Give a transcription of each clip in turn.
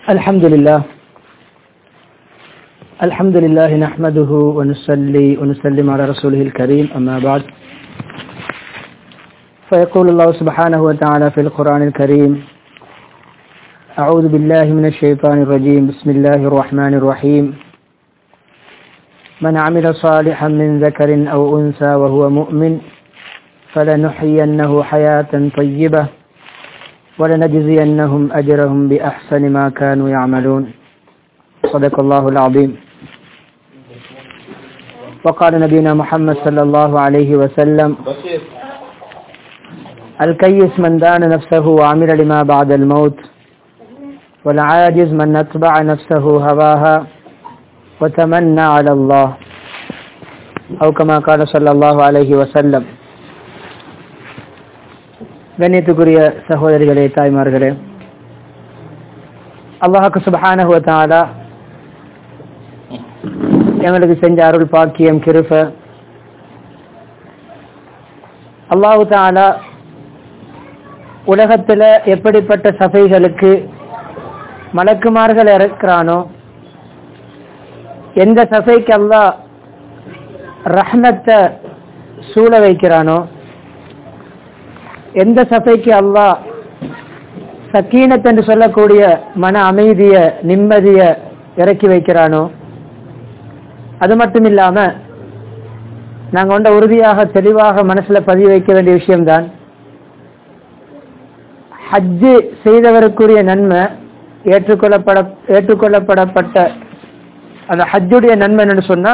الحمد لله الحمد لله نحمده ونصلي ونسلم على رسوله الكريم أما بعد فيقول الله سبحانه وتعالى في القرآن الكريم أعوذ بالله من الشيطان الرجيم بسم الله الرحمن الرحيم من عمل صالحا من ذكر أو أنثى وهو مؤمن فلنحيينه حياة طيبة ولنجزينهم أجرهم بأحسن ما كانوا يعملون صدق الله العظيم وقال نبينا محمد صلى الله عليه وسلم الكيس من دان نفسه وعمل لما بعد الموت والعاجز من أتبع نفسه هواها وتمنى على الله أو كما قال صلى الله عليه وسلم கண்ணியத்துக்குரிய சகோதரிகளே தாய்மார்களே அல்லாஹுக்கு சுபஹானஹுவ தாலா எங்களுக்கு செஞ்ச அருள் பாக்கியம் கிருப அல்லாஹு தாலா உலகத்துல எப்படிப்பட்ட சபைகளுக்கு மலக்குமார்கள் இறக்குறானோ எந்த சபைக்கு அல்லாஹ் ரஹ்மத்தை சூழ வைக்கிறானோ எந்த சபைக்கு அல்லாஹ் சக்கீனத் என்று சொல்லக்கூடிய மன அமைதிய நிம்மதிய இறக்கி வைக்கிறானோ அது மட்டும் இல்லாம நாங்க கொண்ட உறுதியாக தெளிவாக மனசுல பதிவு வைக்க வேண்டிய விஷயம்தான் ஹஜ்ஜு செய்தவருக்குரிய நன்மை ஏற்றுக்கொள்ளப்பட ஏற்றுக்கொள்ளப்படப்பட்ட அந்த ஹஜ்ஜுடைய நன்மை என்று சொன்னா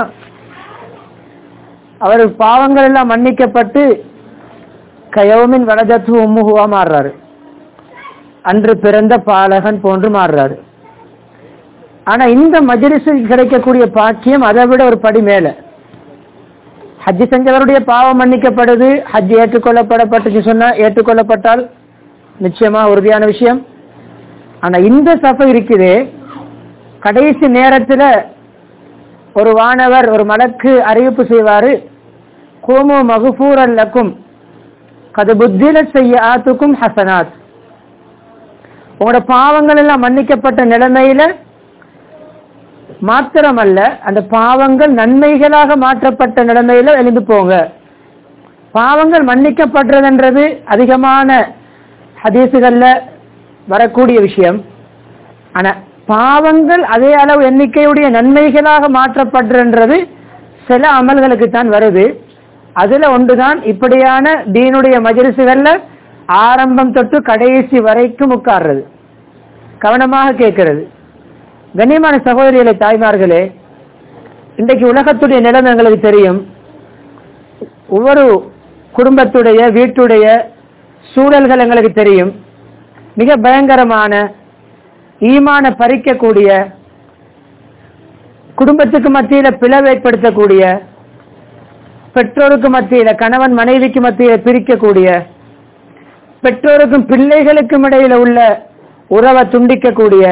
அவர் பாவங்கள் எல்லாம் மன்னிக்கப்பட்டு கயோமின் வடதத்து உம்முகுவா மாறுறாரு அன்று பிறந்த பாலகன் போன்று மாறுறாரு ஆனா இந்த மஜிலிசு கிடைக்கக்கூடிய பாக்கியம் அதை விட ஒரு படி மேல ஹஜ்ஜி செஞ்சவருடைய பாவம் மன்னிக்கப்படுது ஹஜ் ஏற்றுக்கொள்ளப்படப்பட்டுச்சு சொன்னா ஏற்றுக்கொள்ளப்பட்டால் நிச்சயமா உறுதியான விஷயம் ஆனா இந்த சபை இருக்குதே கடைசி நேரத்துல ஒரு வானவர் ஒரு மலக்கு அறிவிப்பு செய்வாரு கோமோ மகுபூர் அல்லக்கும் கது புத்தில செய்ய ஆத்துக்கும் ஹசனாத் உங்களோட பாவங்கள் எல்லாம் மன்னிக்கப்பட்ட நிலைமையில மாத்திரமல்ல அந்த பாவங்கள் நன்மைகளாக மாற்றப்பட்ட நிலைமையில எழுந்து போங்க பாவங்கள் மன்னிக்கப்படுறதுன்றது அதிகமான ஹதீசுகள்ல வரக்கூடிய விஷயம் ஆனா பாவங்கள் அதே அளவு எண்ணிக்கையுடைய நன்மைகளாக மாற்றப்படுறது சில அமல்களுக்கு தான் வருது அதுல ஒன்றுதான் இப்படியான தீனுடைய மஜரிசுகள்ல ஆரம்பம் தொட்டு கடைசி வரைக்கும் உட்கார்றது கவனமாக கேட்கிறது கண்ணியமான சகோதரிகளை தாய்மார்களே இன்றைக்கு உலகத்துடைய நிலைமை எங்களுக்கு தெரியும் ஒவ்வொரு குடும்பத்துடைய வீட்டுடைய சூழல்கள் எங்களுக்கு தெரியும் மிக பயங்கரமான ஈமான பறிக்கக்கூடிய குடும்பத்துக்கு மத்தியில பிளவு ஏற்படுத்தக்கூடிய பெற்றோருக்கு மத்தியில கணவன் மனைவிக்கு மத்தியில பிரிக்கக்கூடிய பெற்றோருக்கும் பிள்ளைகளுக்கும் இடையில உள்ள உறவை துண்டிக்கக்கூடிய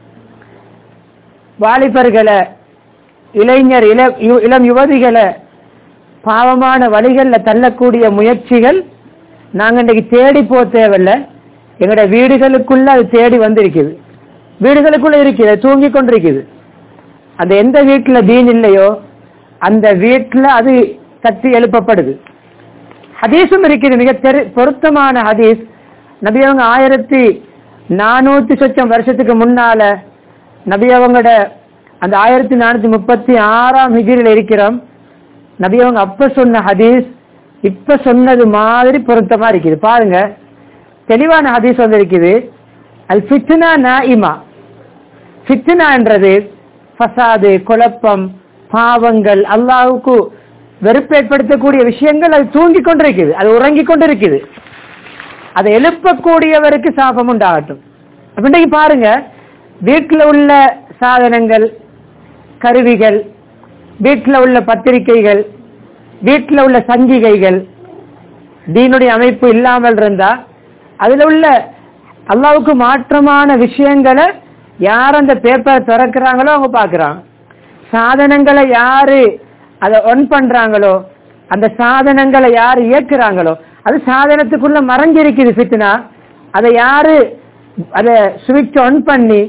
வாலிபர்களை இளைஞர் இள இளம் யுவதிகளை பாவமான வழிகள்ல தள்ளக்கூடிய முயற்சிகள் நாங்க இன்னைக்கு தேடி போக தேவையில்ல எங்களோட வீடுகளுக்குள்ள அது தேடி வந்திருக்குது வீடுகளுக்குள்ள இருக்குது தூங்கி கொண்டிருக்குது அந்த எந்த வீட்டுல தீன் இல்லையோ அந்த வீட்டுல அது தட்டி எழுப்பப்படுது ஹதீஸும் இருக்குது மிக தெரு பொருத்தமான ஹதீஸ் நபி அவங்க ஆயிரத்தி நானூத்தி சொச்சம் வருஷத்துக்கு முன்னால நபி அவங்களோட அந்த ஆயிரத்தி நானூத்தி முப்பத்தி ஆறாம் ஹிஜிரில் இருக்கிறோம் நபி அவங்க அப்ப சொன்ன ஹதீஸ் இப்ப சொன்னது மாதிரி பொருத்தமா இருக்குது பாருங்க தெளிவான ஹதீஸ் வந்து இருக்குது அல் ஃபித்னா நாயிமா ஃபித்னான்றது ஃபசாது குழப்பம் பாவங்கள் அல்லாவுக்கு வெறுப்பு ஏற்படுத்தக்கூடிய விஷயங்கள் அது தூங்கி கொண்டிருக்குது அது உறங்கி கொண்டிருக்குது அதை எழுப்பக்கூடியவருக்கு சாபம் உண்டாகட்டும் அப்படின்றைக்கு பாருங்க வீட்டில் உள்ள சாதனங்கள் கருவிகள் வீட்டில் உள்ள பத்திரிகைகள் வீட்டில் உள்ள சஞ்சிகைகள் தீனுடைய அமைப்பு இல்லாமல் இருந்தா அதுல உள்ள அல்லாவுக்கு மாற்றமான விஷயங்களை யார் அந்த பேப்பரை திறக்கிறாங்களோ அவங்க பாக்குறாங்க சாதனங்களை யாரு அதை ஒன் பண்றாங்களோ அந்த சாதனங்களை யாரு இயக்குறாங்களோ அது சாதனத்துக்குள்ள மறைஞ்சிருக்குது ஃபித்னா அதை யாரு அதை சுவிட்ச் ஆன் பண்ணி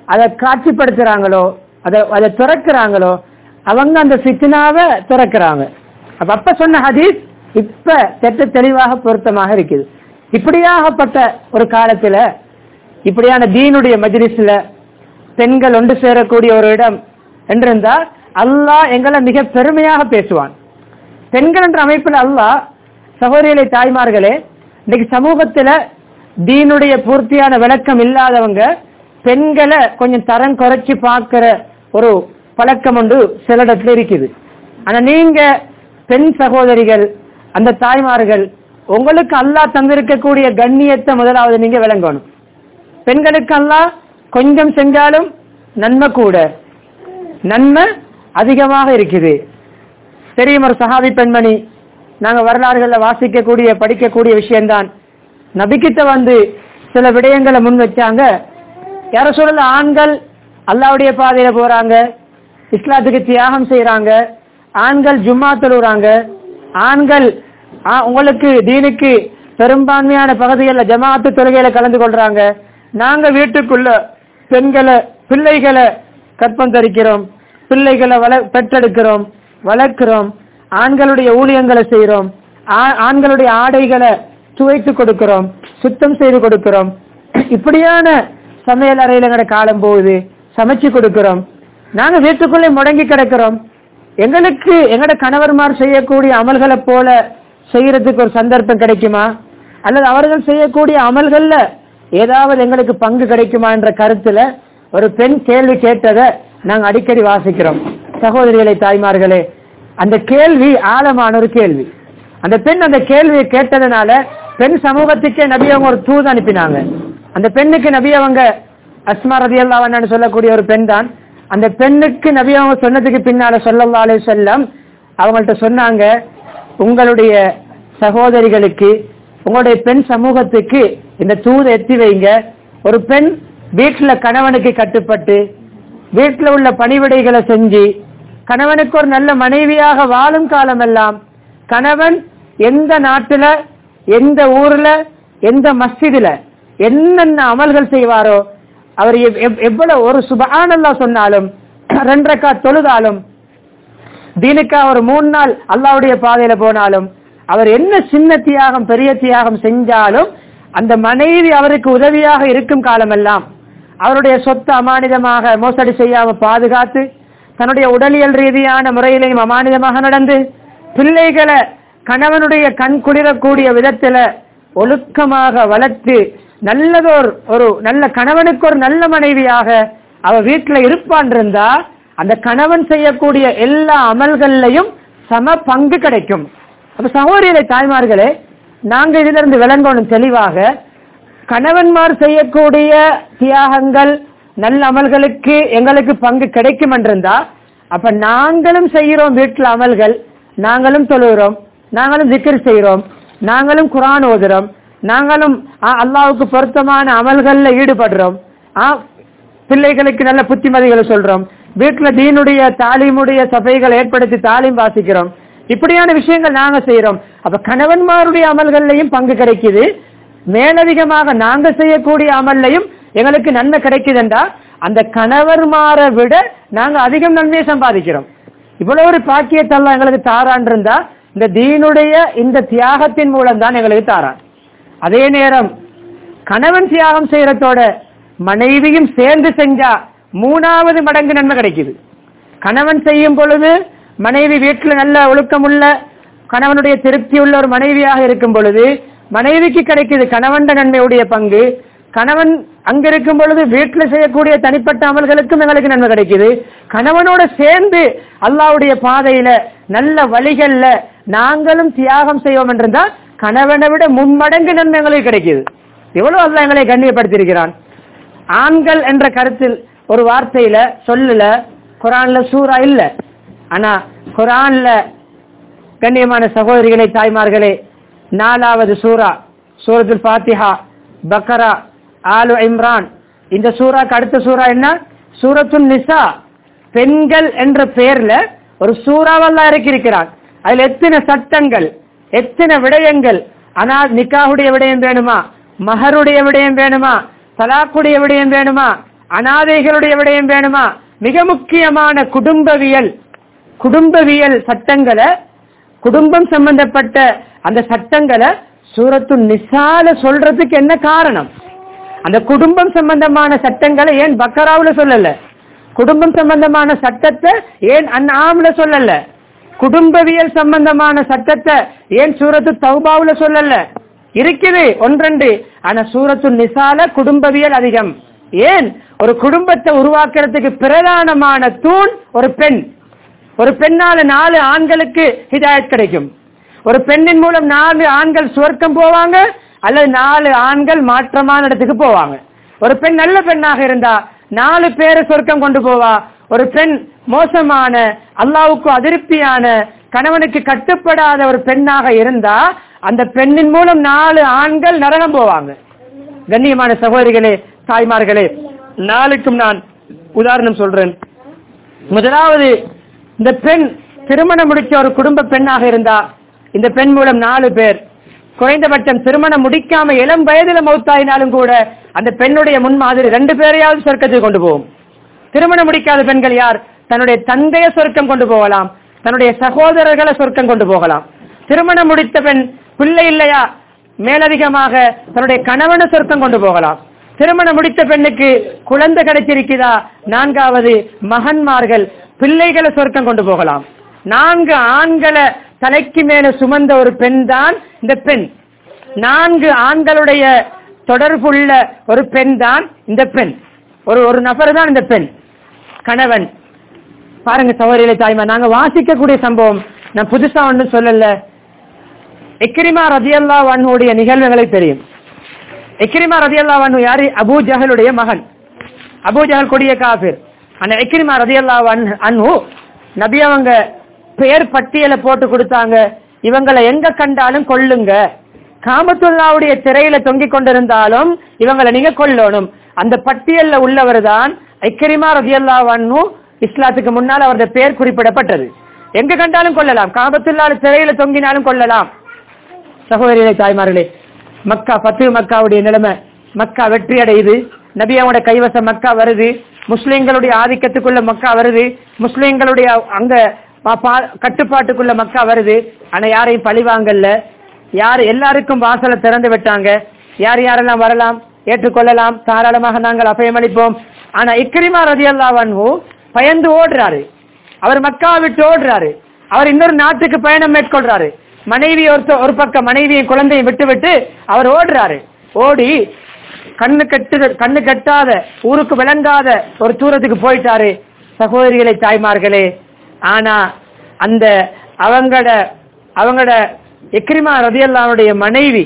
அதை காட்சிப்படுத்துறாங்களோ அதை அதை துறக்கிறாங்களோ அவங்க அந்த ஃபித்னாவை துறக்கிறாங்க அப்ப அப்ப சொன்ன ஹதீஸ் இப்ப தெட்ட தெளிவாக பொருத்தமாக இருக்குது இப்படியாகப்பட்ட ஒரு காலத்துல இப்படியான தீனுடைய மஜ்லிஸ்ல பெண்கள் ஒன்று சேரக்கூடிய ஒரு இடம் என்றிருந்தா அல்லாஹ் எங்களை மிக பெருமையாக பேசுவான் பெண்கள் என்ற அமைப்பில் அல்லாஹ் சகோதரிகளை தாய்மார்களே இன்னைக்கு சமூகத்துல தீனுடைய பூர்த்தியான விளக்கம் இல்லாதவங்க பெண்களை கொஞ்சம் தரம் குறைச்சி பார்க்கிற ஒரு பழக்கம் ஒன்று சில இடத்துல இருக்குது ஆனா நீங்க பெண் சகோதரிகள் அந்த தாய்மார்கள் உங்களுக்கு அல்லாஹ் தந்திருக்கக்கூடிய கண்ணியத்தை முதலாவது நீங்க விளங்கணும் பெண்களுக்கு அல்லாஹ் கொஞ்சம் செஞ்சாலும் நன்மை கூட நன்மை அதிகமாக இருக்குது தெரியும் ஒரு சஹாபி பெண்மணி நாங்க வரலாறுகள்ல வாசிக்கக்கூடிய படிக்கக்கூடிய விஷயம்தான் நபிக்கிட்ட வந்து சில விடயங்களை முன் வச்சாங்க யார சொல்லல ஆண்கள் அல்லாவுடைய பாதையில போறாங்க இஸ்லாத்துக்கு தியாகம் செய்யறாங்க ஆண்கள் ஜும்மா தொழுறாங்க ஆண்கள் ஆ, உங்களுக்கு தீனுக்கு பெரும்பான்மையான பகுதிகளில் ஜமாத்து தொழுகையில கலந்து கொள்றாங்க நாங்க வீட்டுக்குள்ள பெண்களை பிள்ளைகளை கற்பம் தரிக்கிறோம் பிள்ளைகளை வள பெற்றெடுக்கிறோம் வளர்க்கிறோம் ஆண்களுடைய ஊழியங்களை செய்யறோம் ஆ- ஆண்களுடைய ஆடைகளை துவைத்து கொடுக்கிறோம் சுத்தம் செய்து கொடுக்கிறோம் இப்படியான சமையல் அறையில எங்கட காலம் போகுது சமைச்சு கொடுக்கிறோம் நாங்க வீட்டுக்குள்ளே முடங்கி கிடக்கிறோம் எங்களுக்கு எங்கட கணவர்மார் செய்யக்கூடிய அமல்களை போல செய்யறதுக்கு ஒரு சந்தர்ப்பம் கிடைக்குமா அல்லது அவர்கள் செய்யக்கூடிய அமல்கள்ல ஏதாவது எங்களுக்கு பங்கு கிடைக்குமா என்ற கருத்துல ஒரு பெண் கேள்வி கேட்டதை நாங்க அடிக்கடி வாசிக்கிறோம் சகோதரிகளை தாய்மார்களே அந்த கேள்வி ஆழமான ஒரு கேள்வி அந்த பெண் அந்த கேள்வியை கேட்டதுனால பெண் சமூகத்துக்கே நபி அவங்க ஒரு தூது அனுப்பினாங்க அந்த பெண்ணுக்கு நபி அவங்க அஸ்மா ரதி அல்லாவன்னு சொல்லக்கூடிய ஒரு பெண் தான் அந்த பெண்ணுக்கு நபி அவங்க சொன்னதுக்கு பின்னால சொல்லல்லா அலைஹி செல்லம் அவங்கள்ட்ட சொன்னாங்க உங்களுடைய சகோதரிகளுக்கு உங்களுடைய பெண் சமூகத்துக்கு இந்த தூது எத்தி வைங்க ஒரு பெண் வீட்டுல கணவனுக்கு கட்டுப்பட்டு வீட்டுல உள்ள பணிவிடைகளை செஞ்சு கணவனுக்கு ஒரு நல்ல மனைவியாக வாழும் காலமெல்லாம் கணவன் எந்த நாட்டுல எந்த ஊர்ல எந்த மஸ்ஜிதுல என்னென்ன அமல்கள் செய்வாரோ அவர் எவ்- எவ்- எவ்வளவு ஒரு சுபஹானல்லா சொன்னாலும் ரெண்டரைக்கா தொழுதாலும் தீனுக்கா ஒரு மூணு நாள் அல்லாவுடைய பாதையில போனாலும் அவர் என்ன சின்ன தியாகம் பெரிய தியாகம் செஞ்சாலும் அந்த மனைவி அவருக்கு உதவியாக இருக்கும் காலமெல்லாம் அவருடைய சொத்து அமானிதமாக மோசடி செய்யாம பாதுகாத்து தன்னுடைய உடலியல் ரீதியான முறையிலையும் அமானிதமாக நடந்து பிள்ளைகளை கணவனுடைய கண் குளிரக்கூடிய விதத்துல ஒழுக்கமாக வளர்த்து நல்லதோர் ஒரு நல்ல கணவனுக்கு ஒரு நல்ல மனைவியாக அவ வீட்டுல இருப்பான் இருந்தா அந்த கணவன் செய்யக்கூடிய எல்லா அமல்கள்லையும் சம பங்கு கிடைக்கும் அப்ப சகோதரிகளை தாய்மார்களே நாங்க இதுல இருந்து விளங்கணும் தெளிவாக கணவன்மார் செய்யக்கூடிய தியாகங்கள் நல்ல அமல்களுக்கு எங்களுக்கு பங்கு கிடைக்கும் என்றிருந்தா அப்ப நாங்களும் செய்கிறோம் வீட்டுல அமல்கள் நாங்களும் தொழுகிறோம் நாங்களும் திக்கர் செய்கிறோம் நாங்களும் குரான் ஓதுறோம் நாங்களும் ஆ, அல்லாஹ்வுக்கு பொருத்தமான அமல்கள்ல ஈடுபடுறோம் ஆ, பிள்ளைகளுக்கு நல்ல புத்திமதிகளை சொல்றோம் வீட்டுல தீனுடைய தாலீமுடைய சபைகளை ஏற்படுத்தி தாலீம் வாசிக்கிறோம் இப்படியான விஷயங்கள் நாங்க செய்யறோம் அப்ப கணவன்மாருடைய அமல்கள்லையும் பங்கு கிடைக்குது மேலதிகமாக நாங்க செய்யக்கூடிய அமல்லையும் எங்களுக்கு நன்மை கிடைக்குதுண்டா அந்த கணவர்மாரை விட நாங்க அதிகம் நன்மையை சம்பாதிக்கிறோம் இவ்வளவு ஒரு பாக்கியத்தெல்லாம் எங்களுக்கு தாரான் இருந்தா இந்த தீனுடைய இந்த தியாகத்தின் மூலம் தான் எங்களுக்கு தாரான் அதே நேரம் கணவன் தியாகம் செய்யறதோட மனைவியும் சேர்ந்து செஞ்சா மூணாவது மடங்கு நன்மை கிடைக்குது கணவன் செய்யும் பொழுது மனைவி வீட்டுல நல்ல ஒழுக்கமுள்ள கணவனுடைய திருப்தி உள்ள ஒரு மனைவியாக இருக்கும் பொழுது மனைவிக்கு கிடைக்குது கணவன் நன்மையுடைய பங்கு கணவன் அங்க இருக்கும் பொழுது வீட்டுல செய்யக்கூடிய தனிப்பட்ட அமல்களுக்கும் எங்களுக்கு நன்மை கிடைக்குது கணவனோட சேர்ந்து அல்லாவுடைய பாதையில நல்ல வழிகள்ல நாங்களும் தியாகம் செய்வோம் என்றிருந்தா கணவனை விட மும்மடங்கு நன்மை எங்களுக்கு கிடைக்குது எவ்வளவு அல்லாஹ் எங்களை கண்ணியப்படுத்தியிருக்கிறான் ஆண்கள் என்ற கருத்தில் ஒரு வார்த்தையில சொல்லல குரான்ல சூரா இல்ல ஆனா குரான்ல கண்ணியமான சகோதரிகளே தாய்மார்களே நாலாவது சூரா சூரத்துல் ஃபாத்திஹா பக்கரா ஆலு இம்ரான் இந்த சூறாக்கு அடுத்த சூரா என்ன சூரத்துல் நிசா பெண்கள் என்ற பெயர்ல ஒரு சூறாவெல்லாம் இறக்கியிருக்கிறான் அதுல எத்தனை சட்டங்கள் எத்தனை விடயங்கள் ஆனா நிக்காஹுடைய விடயம் வேணுமா மஹருடைய விடயம் வேணுமா தலாக்குடைய விடயம் வேணுமா அனாதைகளுடைய விடயம் வேணுமா மிக முக்கியமான குடும்பவியல் குடும்பவியல் சட்டங்களை குடும்பம் சம்பந்தப்பட்ட அந்த சட்டங்களை சூரத்து நிசால சொல்றதுக்கு என்ன காரணம் அந்த குடும்பம் சம்பந்தமான சட்டங்களை ஏன் பக்கராவுல சொல்லல குடும்பம் சம்பந்தமான சட்டத்தை ஏன் அந்நாமல சொல்லல குடும்பவியல் சம்பந்தமான சட்டத்தை ஏன் சூரத்து தௌபாவுல சொல்லல இருக்குது ஒன்றெண்டு ஆனா சூரத்து நிசால குடும்பவியல் அதிகம் ஏன் ஒரு குடும்பத்தை உருவாக்குறதுக்கு பிரதானமான தூண் ஒரு பெண் ஒரு பெண்ணால நாலு ஆண்களுக்கு ஹிதாயத் கிடைக்கும் ஒரு பெண்ணின் மூலம் நாலு ஆண்கள் சுவர்க்கம் போவாங்க அல்லது நாலு ஆண்கள் மாற்றமான இடத்துக்கு போவாங்க ஒரு பெண் நல்ல பெண்ணாக இருந்தா நாலு பேரை சொர்க்கம் கொண்டு போவா ஒரு பெண் மோசமான அல்லாவுக்கு அதிருப்தியான கணவனுக்கு கட்டுப்படாத ஒரு பெண்ணாக இருந்தா அந்த பெண்ணின் மூலம் நாலு ஆண்கள் நரகம் போவாங்க கண்ணியமான சகோதரிகளே தாய்மார்களே நாளுக்கும் நான் உதாரணம் சொல்றேன் முதலாவது இந்த பெண் திருமணம் முடிச்ச ஒரு குடும்ப பெண்ணாக இருந்தா இந்த பெண் மூலம் நாலு பேர் குறைந்தபட்சம் திருமணம் முடிக்காம இளம் வயதுல மௌத்தாயினாலும் கூட அந்த பெண்ணுடைய முன்மாதிரி ரெண்டு பேரையாவது சொர்க்கத்துக்கு கொண்டு போகும் திருமணம் முடிக்காத பெண்கள் யார் தன்னுடைய தந்தைய சொர்க்கம் கொண்டு போகலாம் தன்னுடைய சகோதரர்களை சொர்க்கம் கொண்டு போகலாம் திருமணம் முடித்த பெண் பிள்ளை இல்லையா மேலதிகமாக தன்னுடைய கணவனை சொர்க்கம் கொண்டு போகலாம் திருமணம் முடித்த பெண்ணுக்கு குழந்தை கிடைச்சிருக்குதா நான்காவது மகன்மார்கள் பிள்ளைகளை சொர்க்கம் கொண்டு போகலாம் நான்கு ஆண்களை தலைக்கு மேல சுமந்த ஒரு பெண் தான் இந்த பெண் நான்கு ஆண்களுடைய தொடர்புள்ள ஒரு பெண் தான் இந்த பெண் ஒரு ஒரு நபர் தான் இந்த பெண் கணவன் பாருங்க சகோதரிகளை தாய்மா நாங்க வாசிக்கக்கூடிய சம்பவம் நான் புதுசா ஒன்றும் சொல்லல எக்ரிமா ரதியல்லா வன்னுடைய நிகழ்வுகளை தெரியும் எக்ரிமா ரதியல்லா வன்னு யாரு அபூ ஜஹலுடைய மகன் அபூ ஜஹல் கொடிய காபிர் அந்த எக்ரிமா ரதியல்லா வன் அன்னு நபி அவங்க பெயர் பட்டியலை போட்டு கொடுத்தாங்க இவங்களை எங்க கண்டாலும் கொல்லுங்க காமத்துல்லாவுடைய திரையில தொங்கிக் கொண்டிருந்தாலும் இவங்களை நீங்க கொல்லணும் அந்த பட்டியல்ல உள்ளவர் தான் ஐக்கரிமா ரதியல்லா வன்னு இஸ்லாத்துக்கு முன்னால் அவரது பெயர் குறிப்பிடப்பட்டது எங்க கண்டாலும் கொள்ளலாம் காபத்துல்லா திரையில தொங்கினாலும் கொள்ளலாம் சகோதரிகளை தாய்மார்களே மக்கா பத்து மக்காவுடைய நிலைமை மக்கா வெற்றி அடையுது நபியாவோட கைவசம் மக்கா வருது முஸ்லிம்களுடைய ஆதிக்கத்துக்குள்ள மக்கா வருது முஸ்லிம்களுடைய அங்க பா- பா- கட்டுப்பாட்டுக்குள்ள மக்கா வருது ஆனா யாரையும் பழிவாங்கல்ல யார் எல்லாருக்கும் வாசலை திறந்து விட்டாங்க யார் யாரெல்லாம் வரலாம் ஏற்றுக்கொள்ளலாம் தாராளமாக நாங்கள் அபயமளிப்போம் ஆனா இக்ரிமா ரதியல்லாவன்ஹு பயந்து ஓடுறாரு அவர் மக்கா விட்டு ஓடுறாரு அவர் இன்னொரு நாட்டுக்கு பயணம் மேற்கொள்றாரு மனைவி ஒரு ஒரு பக்கம் மனைவியும் குழந்தையும் விட்டு விட்டு அவர் ஓடுறாரு ஓடி கண்ணு கட்டு கண்ணு கட்டாத ஊருக்கு விளங்காத ஒரு தூரத்துக்கு போயிட்டாரு சகோதரிகளை தாய்மார்களே ஆனா அந்த அவங்களோட அவங்களோட எக்ரிமா ரதியல்லாவுடைய மனைவி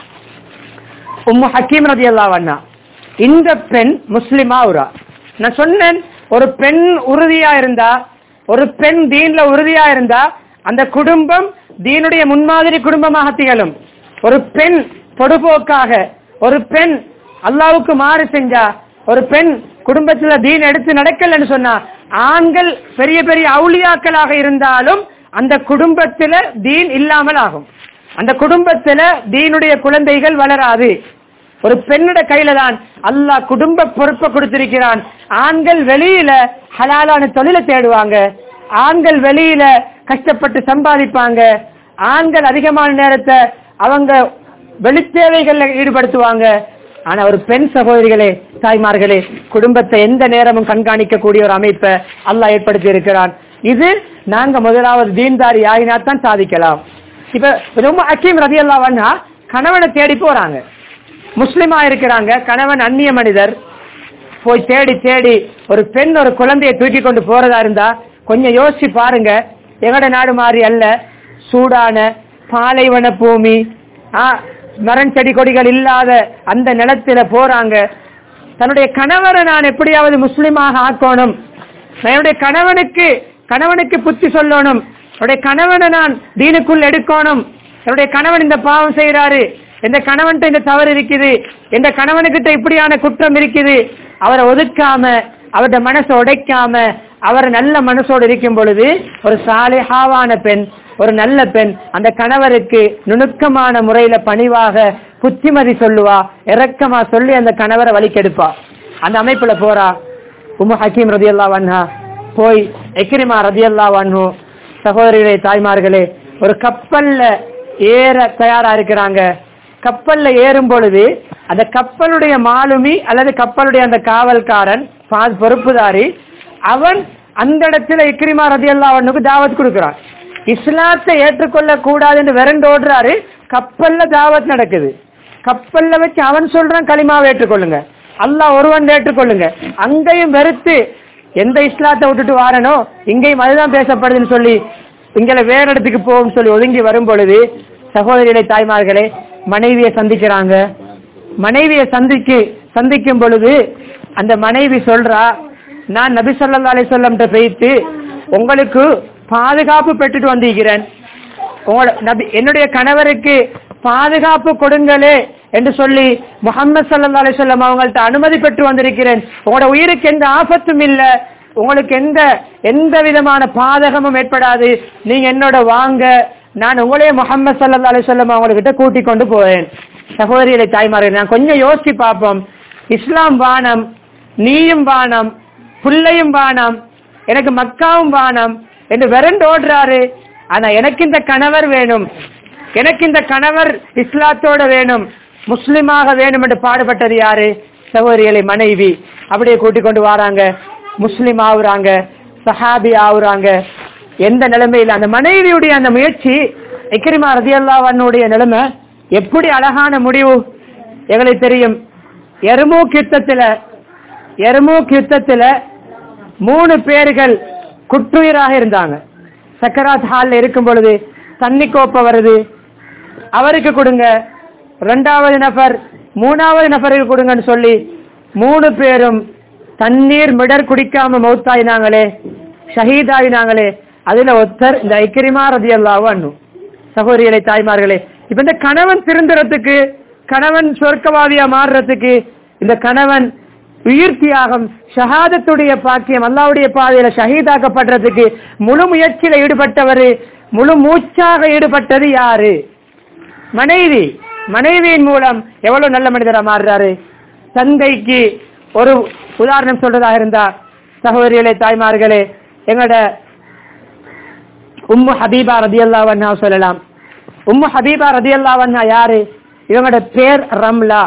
உம்மு ஹக்கீம் ரதியல்லாவண்ணா இந்த பெண் முஸ்லிமா உரா நான் சொன்னேன் ஒரு பெண் உறுதியா இருந்தா ஒரு பெண் தீன்ல உறுதியா இருந்தா அந்த குடும்பம் தீனுடைய முன்மாதிரி குடும்பமாக திகழும் ஒரு பெண் பொடுபோக்காக ஒரு பெண் அல்லாவுக்கு மாறு செஞ்சா ஒரு பெண் குடும்பத்துல தீன் எடுத்து நடக்கலன்னு சொன்னா ஆண்கள் பெரிய பெரிய அவுளியாக்களாக இருந்தாலும் அந்த குடும்பத்துல தீன் இல்லாமல் ஆகும் அந்த குடும்பத்துல தீனுடைய குழந்தைகள் வளராது ஒரு பெண்ணோட கையில தான் அல்லாஹ் குடும்ப பொறுப்பை கொடுத்திருக்கிறான் ஆண்கள் வெளியில ஹலாலான தொழிலை தேடுவாங்க ஆண்கள் வெளியில கஷ்டப்பட்டு சம்பாதிப்பாங்க ஆண்கள் அதிகமான நேரத்தை அவங்க வெளித்தேவைகள்ல ஈடுபடுத்துவாங்க ஆனா ஒரு பெண் சகோதரிகளே தாய்மார்களே குடும்பத்தை எந்த நேரமும் கண்காணிக்கக்கூடிய ஒரு அமைப்பை அல்லாஹ் ஏற்படுத்தி இருக்கிறான் இது நாங்க முதலாவது தீன்தாரி ஆகினாத்தான் சாதிக்கலாம் இப்ப ரொம்ப அக்கீம் ரதி அல்லாவன்னா கணவனை தேடி போறாங்க முஸ்லிமா இருக்கிறாங்க கணவன் அந்நிய மனிதர் போய் தேடி தேடி ஒரு பெண் ஒரு குழந்தையை தூக்கி கொண்டு போறதா இருந்தா கொஞ்சம் யோசிச்சு பாருங்க எங்கட நாடு மாதிரி அல்ல சூடான பாலைவன பூமி ஆ, மரம் செடி கொடிகள் இல்லாத அந்த நிலத்தில போறாங்க தன்னுடைய கணவரை நான் எப்படியாவது முஸ்லிமாக ஆக்கணும் நான் என்னுடைய கணவனுக்கு கணவனுக்கு புத்தி சொல்லணும் என்னுடைய கணவனை நான் தீனுக்குள் எடுக்கணும் என்னுடைய கணவன் இந்த பாவம் செய்யறாரு எந்த கணவன்கிட்ட இந்த தவறு இருக்குது எந்த கணவனுக்கிட்ட இப்படியான குற்றம் இருக்குது அவரை ஒதுக்காம அவருடைய மனசை உடைக்காம அவர் நல்ல மனசோடு இருக்கும் பொழுது ஒரு சாலிஹாவான பெண் ஒரு நல்ல பெண் அந்த கணவருக்கு நுணுக்கமான முறையில பணிவாக புத்திமதி சொல்லுவா இரக்கமா சொல்லி அந்த கணவரை வழிக்கெடுப்பா அந்த அமைப்புல போறா உம்மு ஹக்கீம் ரதியல்லா வன்ஹா போய் எக்ரிமா ரதியல்லா வன்ஹு சகோதரிகளே தாய்மார்களே ஒரு கப்பல்ல ஏற தயாரா இருக்கிறாங்க கப்பல்ல ஏறும் பொழுது அந்த கப்பலுடைய மாலுமி அல்லது கப்பலுடைய அந்த காவல்காரன் பா- பொறுப்புதாரி அவன் அந்த இடத்துல இக்ரிமா ரதியல்லா அவனுக்கு தாவத் கொடுக்கிறான் இஸ்லாத்தை ஏற்றுக்கொள்ள கூடாது என்று விரண்டு ஓடுறாரு கப்பல்ல தாவத் நடக்குது கப்பல்ல வச்சு அவன் சொல்றான் களிமாவை ஏற்றுக்கொள்ளுங்க அல்லாஹ் ஒருவன் ஏற்றுக்கொள்ளுங்க அங்கேயும் வெறுத்து எந்த இஸ்லாத்தை விட்டுட்டு வாரனோ இங்கேயும் அதுதான் பேசப்படுதுன்னு சொல்லி இங்கே வேற இடத்துக்கு போகும் சொல்லி ஒதுங்கி வரும் பொழுது சகோதரிகளை தாய்மார்களே மனைவியை சந்திக்கிறாங்க மனைவியை சந்திக்கு சந்திக்கும் பொழுது அந்த மனைவி சொல்றா நான் நபி ஸல்லல்லாஹு அலைஹி வஸல்லம் பேய்த்து உங்களுக்கு பாதுகாப்பு பெற்றுட்டு வந்திருக்கிறேன் உங்களோட நபி என்னுடைய கணவருக்கு பாதுகாப்பு கொடுங்களே என்று சொல்லி முகமது சல்லா அலிசல்லம் அவங்கள்ட்ட அனுமதி பெற்று வந்திருக்கிறேன் உங்களோட உயிருக்கு எந்த ஆபத்தும் இல்ல உங்களுக்கு எந்த எந்த விதமான பாதகமும் ஏற்படாது நீங்க என்னோட வாங்க நான் உங்களையே முகமது சல்லா அலிசல்லம் அவங்ககிட்ட கூட்டிக் கொண்டு போவேன் சகோதரிகளை தாய்மார்கள் நான் கொஞ்சம் யோசிச்சு பார்ப்போம் இஸ்லாம் வானம் நீயும் வானம் புள்ளையும் வானம் எனக்கு மக்காவும் வானம் என்று விரண்டு ஓடுறாரு ஆனா எனக்கு இந்த கணவர் வேணும் எனக்கு இந்த கணவர் இஸ்லாத்தோட வேணும் முஸ்லிமாக வேணும் என்று பாடுபட்டது யாரு சகோதரிகளை மனைவி அப்படியே கூட்டிக் கொண்டு வராங்க முஸ்லிம் ஆகுறாங்க சஹாபி ஆகுறாங்க எந்த நிலைமையில் அந்த மனைவியுடைய அந்த முயற்சி இக்ரிமா ரதியல்லாவனுடைய நிலைமை எப்படி அழகான முடிவு எங்களுக்கு தெரியும் எருமூக் யுத்தத்துல எருமூக் யுத்தத்துல மூணு பேர்கள் குற்றுயிராக இருந்தாங்க சக்கராத் ஹால்ல இருக்கும் பொழுது தண்ணி கோப்பை வருது அவருக்கு கொடுங்க ரெண்டாவது நபர் மூணாவது நபருக்கு கொடுங்கன்னு சொல்லி மூணு பேரும் தண்ணீர் மிடர் குடிக்காம மௌத்தாயினாங்களே ஷஹீதாயினாங்களே அதுல ஒருத்தர் இந்த ஐக்கிரிமா ரதியல்லாவும் அண்ணும் சகோதரிகளை தாய்மார்களே இப்ப இந்த கணவன் திருந்துறதுக்கு கணவன் சொர்க்கவாதியா மாறுறதுக்கு இந்த கணவன் உயிர் தியாகம் ஷஹாதத்துடைய பாக்கியம் அல்லாவுடைய பாதையில ஷஹீதாக்கப்படுறதுக்கு முழு முயற்சியில ஈடுபட்டவர் முழு மூச்சாக ஈடுபட்டது யாரு மனைவி மனைவியின் மூலம் எவ்வளவு நல்ல மனிதரா மாறுறாரு தந்தைக்கு ஒரு உதாரணம் சொல்றதாக இருந்தா சகோதரிகளே தாய்மார்களே எங்களோட உம்மு ஹபீபா ரதியல்லாவண்ணா சொல்லலாம் உம்மு ஹபீபா ரதியல்லாவண்ணா யாரு இவங்களோட பேர் ரம்லா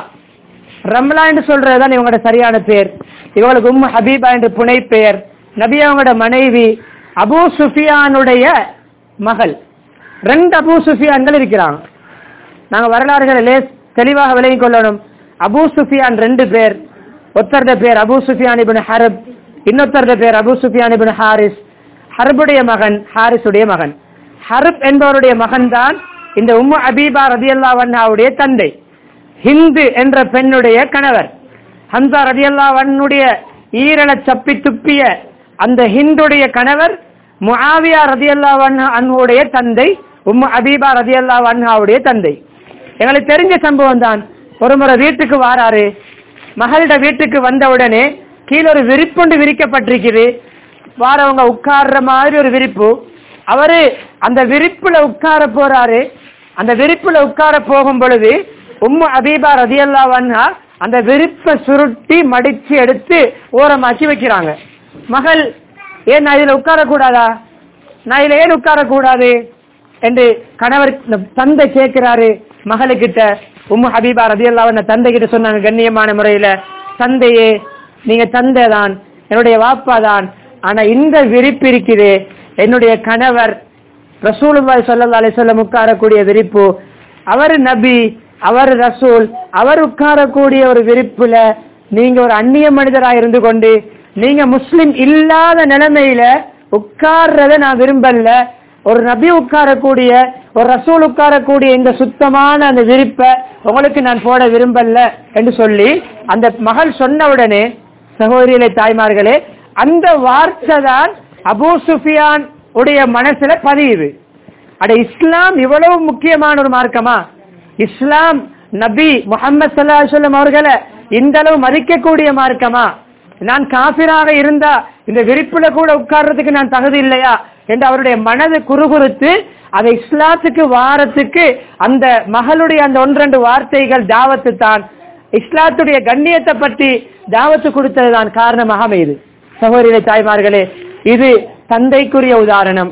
ரம்லா என்று சொல்றதுதான் இவங்களோட சரியான பேர் இவங்களுக்கு உம்மு ஹபீபா என்று புனை பெயர் நபி அவங்களோட மனைவி அபூ சுஃபியானுடைய மகள் ரெண்டு அபூ சுஃபியான்கள் இருக்கிறாங்க நாங்க வரலாறுகளை லேஸ் தெளிவாக விலகிக் கொள்ளணும் அபூ சுஃபியான் ரெண்டு பேர் ஒருத்தருட பேர் அபூ சுஃபியான் இபின் ஹரப் இன்னொருத்தருட பேர் அபூ சுஃபியான் இபின் ஹாரிஸ் ஹர்புடைய மகன் ஹாரிஸுடைய மகன் ஹர்ப் என்பவருடைய மகன் தான் இந்த உம்மு அபீபா ரதியல்லா வண்ணாவுடைய தந்தை ஹிந்து என்ற பெண்ணுடைய கணவர் ஹம்சா ரதியல்லா வண்ணுடைய ஈரல சப்பி துப்பிய அந்த ஹிந்துடைய கணவர் முஆவியா ரதியல்லா அன்ஹுடைய தந்தை உம்மு அபீபா ரதியல்லா அன்ஹாவுடைய தந்தை எங்களுக்கு தெரிஞ்ச சம்பவம் தான் ஒரு முறை வீட்டுக்கு வாராரு மகளிட வீட்டுக்கு வந்த உடனே கீழே ஒரு விரிப்புண்டு விரிக்கப்பட்டிருக்குது வாரவங்க உட்கார்ற மாதிரி ஒரு விரிப்பு அவரு அந்த விரிப்புல உட்கார போறாரு அந்த விரிப்புல உட்கார போகும் பொழுது உம்மு அபீபா ரதியல்லா வன்ஹா அந்த விரிப்பை சுருட்டி மடிச்சு எடுத்து ஓரமாக்கி வைக்கிறாங்க மகள் ஏன் நான் இதுல உட்காரக்கூடாதா நான் இதுல ஏன் உட்காரக்கூடாது என்று கணவர் இந்த தந்தை கேட்கிறாரு மகளுக்கிட்ட உம்மு ஹபீபா ரதியல்லா தந்தை கிட்ட சொன்னாங்க கண்ணியமான முறையில தந்தையே நீங்க தந்தை தான் என்னுடைய வாப்பா தான் ஆனா இந்த விரிப்பு இருக்குது என்னுடைய கணவர் ரசூலுல்லாஹி ஸல்லல்லாஹு அலைஹி வஸல்லம் உட்காரக்கூடிய விரிப்பு அவர் நபி அவர் ரசூல் அவர் உட்காரக்கூடிய ஒரு விரிப்புல நீங்க ஒரு அந்நிய மனிதரா இருந்து கொண்டு நீங்க முஸ்லிம் இல்லாத நிலைமையில உட்கார்றத நான் விரும்பல ஒரு நபி உட்காரக்கூடிய ஒரு ரசூல் உட்காரக்கூடிய இந்த சுத்தமான அந்த விரிப்பை உங்களுக்கு நான் போட விரும்பல என்று சொல்லி அந்த மகள் சொன்ன உடனே சகோதரிகளை தாய்மார்களே அந்த வார்த்தை தான் அபூ சுஃபியான் உடைய மனசுல பதியுது அட இஸ்லாம் இவ்வளவு முக்கியமான ஒரு மார்க்கமா இஸ்லாம் நபி முகமது சல்லா சொல்லம் அவர்களை இந்த அளவு மதிக்கக்கூடிய மார்க்கமா நான் காபிராக இருந்தா இந்த விரிப்புல கூட உட்கார்றதுக்கு நான் தகுதி இல்லையா என்று அவருடைய மனது குறுகுறுத்து அதை இஸ்லாத்துக்கு வாரத்துக்கு அந்த மகளுடைய அந்த ஒன்றெண்டு வார்த்தைகள் தாவத்து தான் இஸ்லாத்துடைய கண்ணியத்தை பற்றி தாவத்து கொடுத்ததுதான் காரணமாக அமையுது சகோதரி தாய்மார்களே இது தந்தைக்குரிய உதாரணம்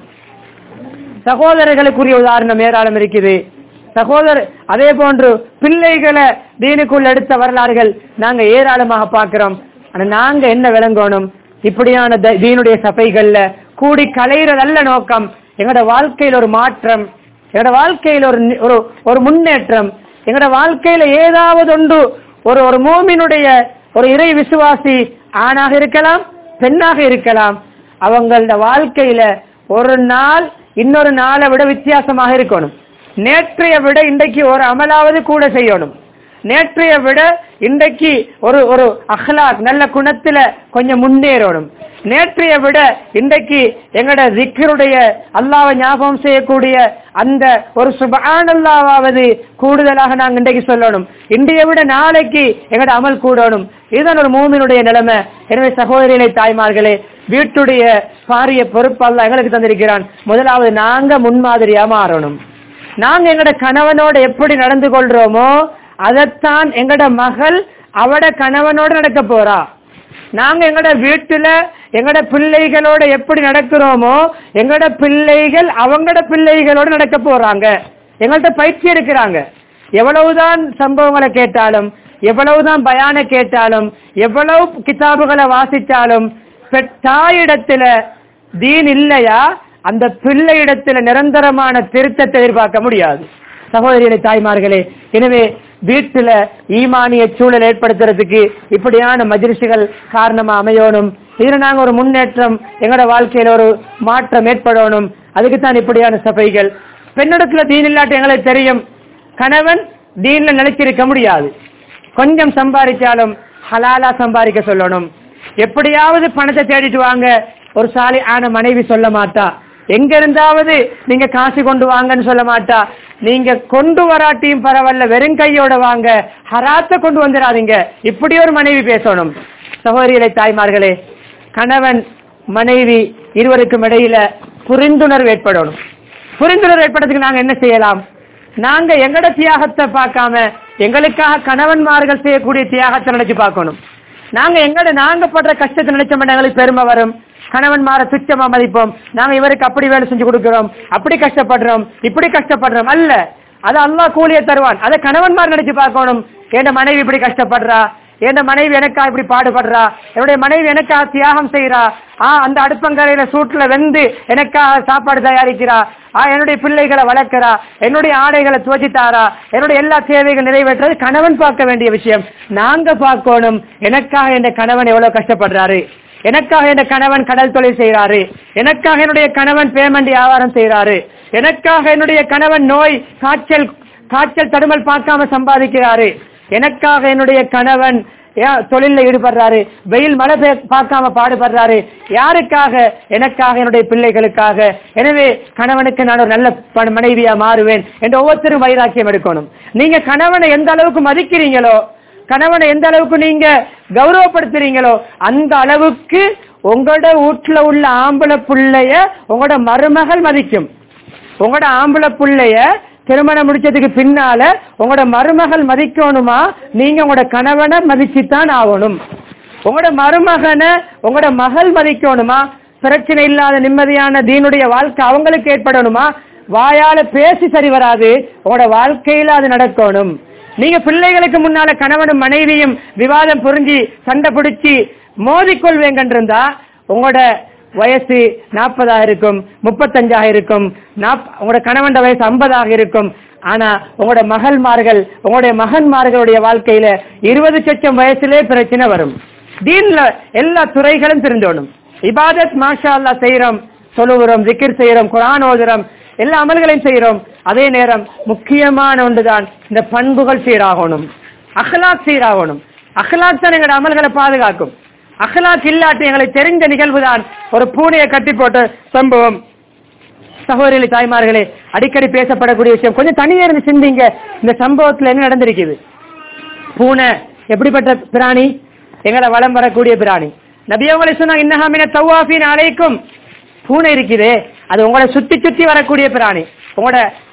சகோதரர்களுக்குரிய உதாரணம் ஏராளம் இருக்குது சகோதர அதே போன்று பிள்ளைகளை தீனுக்குள் எடுத்த வரலாறுகள் நாங்க ஏராளமாக பார்க்கிறோம் ஆனா நாங்க என்ன விளங்கணும் இப்படியான த- தீனுடைய சபைகள்ல கூடி கலைறதல்ல நோக்கம் எங்களோட வாழ்க்கையில் ஒரு மாற்றம் எங்களோட வாழ்க்கையில் ஒரு நி- ஒரு ஒரு முன்னேற்றம் எங்களோட வாழ்க்கையில ஏதாவது ஒன்று ஒரு ஒரு மோமினுடைய ஒரு இறை விசுவாசி ஆணாக இருக்கலாம் பெண்ணாக இருக்கலாம் அவங்களோட வாழ்க்கையில ஒரு நாள் இன்னொரு நாளை விட வித்தியாசமாக இருக்கணும் நேற்றைய விட இன்றைக்கு ஒரு அமலாவது கூட செய்யணும் நேற்றைய விட இன்றைக்கு ஒரு ஒரு அஹ்லாக் நல்ல குணத்துல கொஞ்சம் முன்னேறணும் நேற்றைய விட இன்றைக்கு எங்கட ஜிக்கருடைய அல்லாவை ஞாபகம் செய்யக்கூடிய அந்த ஒரு சுபானல்லாவது கூடுதலாக நாங்க இன்றைக்கு சொல்லணும் இன்றைய விட நாளைக்கு எங்கட அமல் கூடணும் இதுதான் ஒரு மூமினுடைய நிலைமை எனவே சகோதரிகளை தாய்மார்களே வீட்டுடைய பாரிய பொறுப்பு அல்லாஹ் எங்களுக்கு தந்திருக்கிறான் முதலாவது நாங்க முன்மாதிரியா மாறணும் நாங்க எங்கட கணவனோட எப்படி நடந்து கொள்றோமோ அதைத்தான் எங்கட மகள் அவட கணவனோட நடக்க போறா நாங்க எங்கட வீட்டுல எங்கட பிள்ளைகளோட எப்படி நடக்கிறோமோ எங்கட பிள்ளைகள் அவங்கட பிள்ளைகளோட நடக்க போறாங்க எங்கள்கிட்ட பயிற்சி எடுக்கிறாங்க எவ்வளவுதான் சம்பவங்களை கேட்டாலும் எவ்வளவுதான் பயான கேட்டாலும் எவ்வளவு கிதாபுகளை வாசிச்சாலும் பெ- தாயிடத்துல தீன் இல்லையா அந்த பிள்ளை இடத்துல நிரந்தரமான திருத்தத்தை எதிர்பார்க்க முடியாது சகோதரிகளை தாய்மார்களே எனவே வீட்டுல ஈமானிய சூழல் ஏற்படுத்துறதுக்கு இப்படியான மஜிரிசுகள் காரணமா அமையணும் இதுல நாங்க ஒரு முன்னேற்றம் எங்களோட வாழ்க்கையில ஒரு மாற்றம் ஏற்படணும் அதுக்கு தான் இப்படியான சபைகள் பெண்ணிடத்துல தீன் இல்லாட்டி எங்களுக்கு தெரியும் கணவன் தீன்ல நிலைச்சிருக்க முடியாது கொஞ்சம் சம்பாதிச்சாலும் ஹலாலா சம்பாதிக்க சொல்லணும் எப்படியாவது பணத்தை தேடிட்டு வாங்க ஒரு சாலி ஆன மனைவி சொல்ல மாட்டா எங்க இருந்தாவது நீங்க காசு கொண்டு வாங்கன்னு சொல்ல மாட்டா நீங்க கொண்டு வராட்டியும் பரவாயில்ல வெறும் கையோட வாங்க ஹராத்த கொண்டு வந்துடாதீங்க இப்படி ஒரு மனைவி பேசணும் சகோதரிகளை தாய்மார்களே கணவன் மனைவி இருவருக்கும் இடையில புரிந்துணர்வு ஏற்படணும் புரிந்துணர்வு ஏற்படுறதுக்கு நாங்க என்ன செய்யலாம் நாங்க எங்கட தியாகத்தை பார்க்காம எங்களுக்காக கணவன்மார்கள் செய்யக்கூடிய தியாகத்தை நினைச்சு பார்க்கணும் நாங்க எங்கட நாங்க படுற கஷ்டத்தை நினைச்சோம்னா எங்களுக்கு பெருமை வரும் கணவன்மார துச்சமா மதிப்போம் நாங்க இவருக்கு அப்படி வேலை செஞ்சு கொடுக்கிறோம் அப்படி கஷ்டப்படுறோம் இப்படி கஷ்டப்படுறோம் அல்ல அது அல்லாஹ் கூலியை தருவான் அதை கணவன்மார் நினைச்சு பார்க்கணும் என் மனைவி இப்படி கஷ்டப்படுறா என் மனைவி எனக்கா இப்படி பாடுபடுறா என்னுடைய மனைவி எனக்கா தியாகம் செய்யறா ஆ அந்த அடுப்பங்கரையில சூட்டுல வெந்து எனக்காக சாப்பாடு தயாரிக்கிறா ஆ என்னுடைய பிள்ளைகளை வளர்க்கிறா என்னுடைய ஆடைகளை துவச்சித்தாரா என்னுடைய எல்லா தேவைகள் நிறைவேற்றது கணவன் பார்க்க வேண்டிய விஷயம் நாங்க பார்க்கணும் எனக்காக என் கணவன் எவ்வளவு கஷ்டப்படுறாரு எனக்காக என் கணவன் கடல் தொழில் செய்யறாரு எனக்காக என்னுடைய கணவன் பேமெண்ட் வியாபாரம் செய்யறாரு எனக்காக என்னுடைய கணவன் நோய் காய்ச்சல் காய்ச்சல் தடுமல் பார்க்காம சம்பாதிக்கிறாரு எனக்காக என்னுடைய கணவன் ஏன் தொழில்ல ஈடுபடுறாரு வெயில் மழை பெய்ய- பார்க்காம பாடுபடுறாரு யாருக்காக எனக்காக என்னுடைய பிள்ளைகளுக்காக எனவே கணவனுக்கு நான் ஒரு நல்ல ப- மனைவியா மாறுவேன் என்று ஒவ்வொருத்தரும் வைராக்கியம் எடுக்கணும் நீங்க கணவனை எந்த அளவுக்கு மதிக்கிறீங்களோ கணவனை எந்த அளவுக்கு நீங்க கௌரவப்படுத்துறீங்களோ அந்த அளவுக்கு உங்களோட வீட்டுல உள்ள ஆம்பளை புள்ளைய உங்களோட மருமகள் மதிக்கும் உங்களோட ஆம்பளை புள்ளைய திருமணம் முடிச்சதுக்கு பின்னால உங்களோட மருமகள் மதிக்கணுமா நீங்க உங்களோட கணவனை மதிச்சுத்தான் ஆகணும் உங்களோட மருமகனை உங்களோட மகள் மதிக்கணுமா பிரச்சனை இல்லாத நிம்மதியான தீனுடைய வாழ்க்கை அவங்களுக்கு ஏற்படணுமா வாயால பேசி சரி வராது உங்களோட வாழ்க்கையில அது நடக்கணும் நீங்க பிள்ளைகளுக்கு முன்னால கணவனும் மனைவியும் விவாதம் புரிஞ்சு சண்டை பிடிச்சி மோதிக்கொள்வேங்கன்றிருந்தா உங்களோட வயசு நாற்பதாக இருக்கும் முப்பத்தஞ்சாக இருக்கும் நாப்- உங்களோட கணவன் வயசு ஐம்பதாக இருக்கும் ஆனா உங்களோட மகள்மார்கள் உங்களுடைய மகன்மார்களுடைய வாழ்க்கையில இருபது லட்சம் வயசுலே பிரச்சனை வரும் தீன்ல எல்லா துறைகளும் தெரிஞ்சோணும் இபாதத் மாஷா அல்லாஹ் செய்யறோம் சொல்லுகிறோம் ஜிக்கிர் செய்யறோம் குரான் ஓதுறோம் எல்லா அமல்களையும் செய்யறோம் அதே நேரம் முக்கியமான ஒன்றுதான் இந்த பண்புகள் சீராகணும் அஹ்லாக் சீராகணும் அஹ்லாக் தான் எங்களோட அமல்களை பாதுகாக்கும் அஹ்லாக் இல்லாட்டி எங்களுக்கு தெரிந்த நிகழ்வுதான் ஒரு பூனையை கட்டி போட்ட சம்பவம் சகோதரிகளே தாய்மார்களே அடிக்கடி பேசப்படக்கூடிய விஷயம் கொஞ்சம் தனியா இருந்து சிந்திங்க இந்த சம்பவத்துல என்ன நடந்திருக்குது பூனை எப்படிப்பட்ட பிராணி எங்களை வளம் வரக்கூடிய பிராணி நபி அவங்களை சொன்னாங்க இன்னஹாமின தவாஃபின் அலைக்கும் பூனை இருக்குதே அது உங்களை சுத்தி சுத்தி வரக்கூடிய பிராணி உங்களோட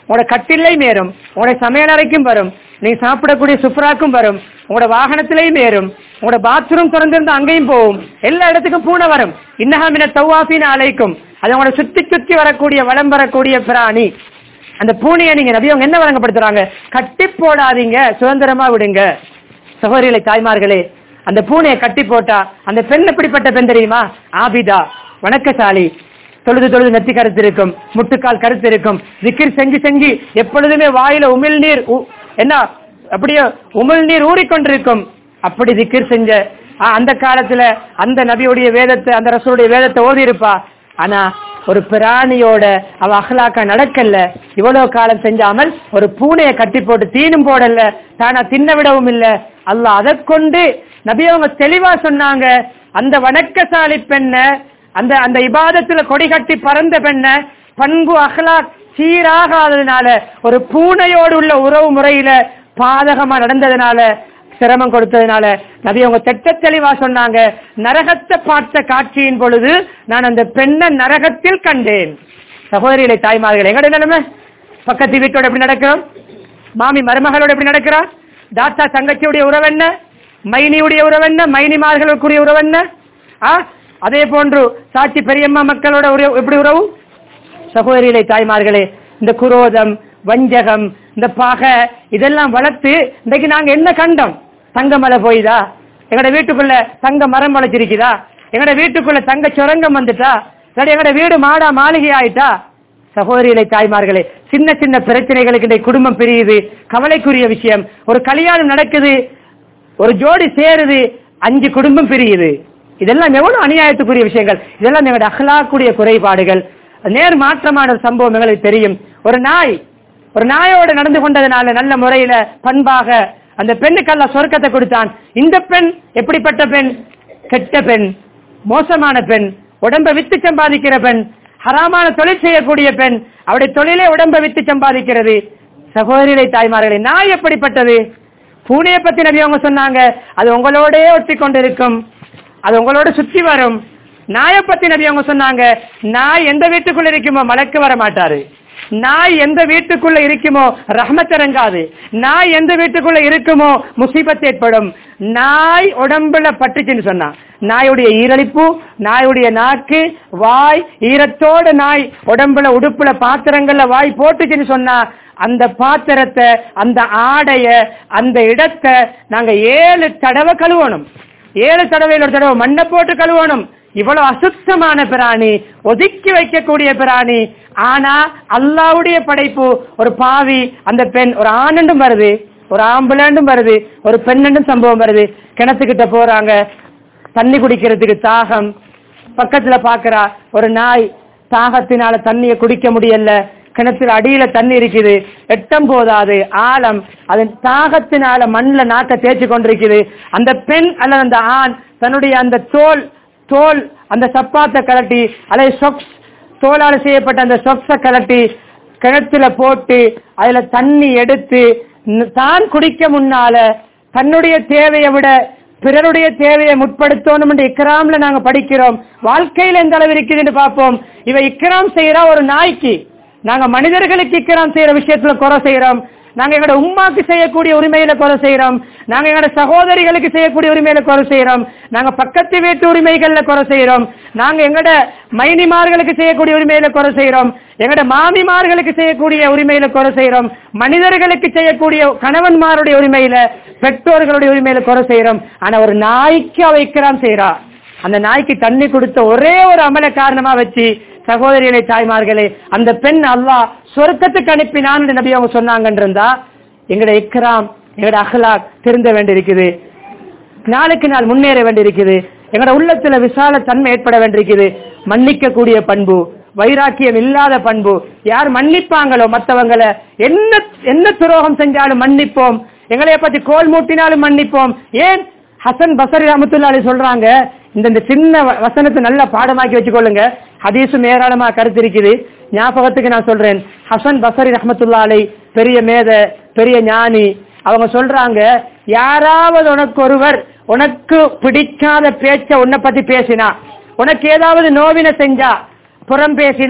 உங்களோட கட்டிலையும் ஏறும் உங்களோட சமையல் அறைக்கும் வரும் நீங்க சாப்பிடக்கூடிய சுப்ராக்கும் வரும் உங்களோட வாகனத்திலையும் ஏறும் உங்களோட பாத்ரூம் திறந்திருந்தா அங்கேயும் போகும் எல்லா இடத்துக்கும் பூனை வரும் இன்னஹாமின தௌவாஃபின அலைக்கும் அது உங்களோட சுத்தி சுத்தி வரக்கூடிய வளம் வரக்கூடிய பிராணி அந்த பூனையை நீங்க நபி அவங்க என்ன வழங்கப்படுத்துறாங்க கட்டி போடாதீங்க சுதந்திரமா விடுங்க சகோதரிகளை தாய்மார்களே அந்த பூனையை கட்டி போட்டா அந்த பெண் எப்படிப்பட்ட பெண் தெரியுமா ஆபிதா வணக்கசாலி தொழுது தொழுது நெத்தி கருத்து இருக்கும் முட்டுக்கால் கருத்து இருக்கும் விக்கிர் செஞ்சு செஞ்சு எப்பொழுதுமே வாயில உமிழ் நீர் ஊ- என்ன அப்படியே உமிழ் நீர் ஊறிக்கொண்டிருக்கும் அப்படி திக்கிர் செஞ்ச ஆ, அந்த காலத்துல அந்த நபியுடைய வேதத்தை அந்த ரசூலுடைய வேதத்தை ஓதி இருப்பா ஆனா ஒரு பிராணியோட அவ அகலாக்கா நடக்கல இவ்வளவு காலம் செஞ்சாமல் ஒரு பூனையை கட்டி போட்டு தீனும் போடல தானா தின்ன விடவும் இல்ல அல்லாஹ் அதை கொண்டு நபி அவங்க தெளிவா சொன்னாங்க அந்த வணக்கசாலி பெண்ண அந்த அந்த இபாதத்துல கொடி கட்டி பறந்த பெண்ண பண்பு அகலாக் சீராகாததுனால ஒரு பூனையோடு உள்ள உறவு முறையில பாதகமா நடந்ததுனால சிரமம் கொடுத்ததுனால நபி அவங்க திட்ட தெளிவா சொன்னாங்க நரகத்தை பார்த்த காட்சியின் பொழுது நான் அந்த பெண்ணை நரகத்தில் கண்டேன் சகோதரிகளை தாய்மார்கள் எங்கட நிலைமை பக்கத்து வீட்டோட எப்படி நடக்கிறோம் மாமி மருமகளோட எப்படி நடக்கிறா தாத்தா தங்கச்சியுடைய உறவு என்ன மைனியுடைய உறவு என்ன மைனிமார்களுக்குரிய உறவு என்ன ஆ அதே போன்று சாட்சி பெரியம்மா மக்களோட உறவு எப்படி உறவு சகோதரிகளை தாய்மார்களே இந்த குரோதம் வஞ்சகம் இந்த பகை இதெல்லாம் வளர்த்து இன்னைக்கு நாங்க என்ன கண்டோம் தங்க மலை போயுதா எங்கட வீட்டுக்குள்ள தங்க மரம் வளைச்சிருக்குதா எங்கட வீட்டுக்குள்ள தங்க சுரங்கம் வந்துட்டா சரி எங்கட வீடு மாடா மாளிகை ஆயிட்டா சகோதரிகளை தாய்மார்களே சின்ன சின்ன பிரச்சனைகளுக்கு இன்றைக்கு குடும்பம் பிரியுது கவலைக்குரிய விஷயம் ஒரு கல்யாணம் நடக்குது ஒரு ஜோடி சேருது அஞ்சு குடும்பம் பிரியுது இதெல்லாம் எவ்வளவு அநியாயத்துக்குரிய விஷயங்கள் இதெல்லாம் எங்களோட அகலாக்குடைய குறைபாடுகள் நேர் மாற்றமான ஒரு சம்பவம் எங்களுக்கு தெரியும் ஒரு நாய் ஒரு நாயோட நடந்து கொண்டதுனால நல்ல முறையில பண்பாக அந்த பெண்ணுக்கெல்லாம் சொர்க்கத்தை கொடுத்தான் இந்த பெண் எப்படிப்பட்ட பெண் கெட்ட பெண் மோசமான பெண் உடம்பை வித்து சம்பாதிக்கிற பெண் ஹராமான தொழில் செய்யக்கூடிய பெண் அவருடைய தொழிலே உடம்பை வித்து சம்பாதிக்கிறது சகோதரிகளை தாய்மார்களே நாய் எப்படிப்பட்டது பூனையை பத்தி நபி அவங்க சொன்னாங்க அது உங்களோடே ஒட்டி கொண்டிருக்கும் அது உங்களோட சுத்தி வரும் நாயை பத்தி நபி அவங்க சொன்னாங்க நாய் எந்த வீட்டுக்குள்ள இருக்குமோ மலக்கு வர மாட்டாரு நாய் எந்த வீட்டுக்குள்ள இருக்குமோ ரஹ்மத் இறங்காது நாய் எந்த வீட்டுக்குள்ள இருக்குமோ முசீபத் ஏற்படும் நாய் உடம்புல பட்டுச்சுன்னு சொன்னா நாயுடைய ஈரலிப்பு நாயுடைய நாக்கு வாய் ஈரத்தோட நாய் உடம்புல உடுப்புல பாத்திரங்கள்ல வாய் போட்டுச்சுன்னு சொன்னா அந்த பாத்திரத்தை அந்த ஆடைய அந்த இடத்தை நாங்க ஏழு தடவை கழுவணும் ஏழு தடவையில் ஒரு தடவை மண்ணை போட்டு கழுவணும் இவ்வளவு அசுத்தமான பிராணி ஒதுக்கி வைக்கக்கூடிய பிராணி ஆனா அல்லாவுடைய படைப்பு ஒரு பாவி அந்த பெண் ஒரு ஆணண்டும் வருது ஒரு ஆம்புலண்டும் வருது ஒரு பெண்ணண்டும் சம்பவம் வருது கிணத்துக்கிட்ட போறாங்க தண்ணி குடிக்கிறதுக்கு தாகம் பக்கத்துல பாக்குறா ஒரு நாய் தாகத்தினால தண்ணியை குடிக்க முடியல கிணத்துல அடியில தண்ணி இருக்குது எட்டம் போதாது ஆழம் அதன் தாகத்தினால மண்ணுல நாக்க தேய்ச்சி கொண்டிருக்குது அந்த பெண் அல்லது அந்த ஆண் தன்னுடைய அந்த தோல் தோல் அந்த சப்பாத்தை கலட்டி அல்லது சொக்ஸ் தோலால செய்யப்பட்ட அந்த சொக்ஸ கலட்டி கிணத்துல போட்டு அதுல தண்ணி எடுத்து ந- தான் குடிக்க முன்னால தன்னுடைய தேவையை விட பிறருடைய தேவையை முற்படுத்தணும் என்று இக்ராம்ல நாங்க படிக்கிறோம் வாழ்க்கையில எந்த அளவு இருக்குதுன்னு பார்ப்போம் இவ இக்ராம் செய்யறா ஒரு நாய்க்கு நாங்க மனிதர்களுக்கு இக்ராம் செய்யற விஷயத்துல குறை செய்யறோம் நாங்க எங்களோட உம்மாக்கு செய்யக்கூடிய உரிமையில குறை செய்யறோம் நாங்க எங்களோட சகோதரிகளுக்கு செய்யக்கூடிய உரிமையில குறை செய்யறோம் நாங்க பக்கத்து வீட்டு உரிமைகள்ல குறை செய்யறோம் நாங்க எங்கட மைனிமார்களுக்கு செய்யக்கூடிய உரிமையில குறை செய்யறோம் எங்கட மாமிமார்களுக்கு செய்யக்கூடிய உரிமையில குறை செய்யறோம் மனிதர்களுக்கு செய்யக்கூடிய கணவன்மாருடைய உரிமையில பெற்றோர்களுடைய உரிமையில குறை செய்யறோம் ஆனா ஒரு நாய்க்கு அவ இக்ராம் செய்யறா அந்த நாய்க்கு தண்ணி கொடுத்த ஒரே ஒரு அமல காரணமா வச்சு சகோதரிகளை தாய்மார்களே அந்த பெண் அல்லாஹ் சொர்க்கத்துக்கு அனுப்பினான் என்று நபி அவங்க சொன்னாங்கன்னு இருந்தா எங்கட இக்ராம் எங்கட அஹ்லாக் திருந்த வேண்டியிருக்குது நாளுக்கு நாள் முன்னேற வேண்டியிருக்குது எங்கட உள்ளத்துல விசால தன்மை ஏற்பட வேண்டியிருக்குது மன்னிக்க கூடிய பண்பு வைராக்கியம் இல்லாத பண்பு யார் மன்னிப்பாங்களோ மத்தவங்கள என்ன என்ன துரோகம் செஞ்சாலும் மன்னிப்போம் எங்களைய பத்தி கோல் மூட்டினாலும் மன்னிப்போம் ஏன் ஹசன் பசரி ரஹமத்துல்லாஹி சொல்றாங்க இந்த இந்த சின்ன வ- வசனத்தை நல்லா பாடமாக்கி வச்சுக்கொள்ளுங்க ஹதீஸும் ஏராளமா கருத்து இருக்குது ஞாபகத்துக்கு நான் சொல்றேன் ஹசன் பசரி ரஹமத்துல்லாலை பெரிய மேத பெரிய ஞானி அவங்க சொல்றாங்க யாராவது உனக்கு ஒருவர் உனக்கு பிடிக்காத பேச்ச உன்னை பத்தி பேசினா உனக்கு ஏதாவது நோவின செஞ்சா புறம் பேசினா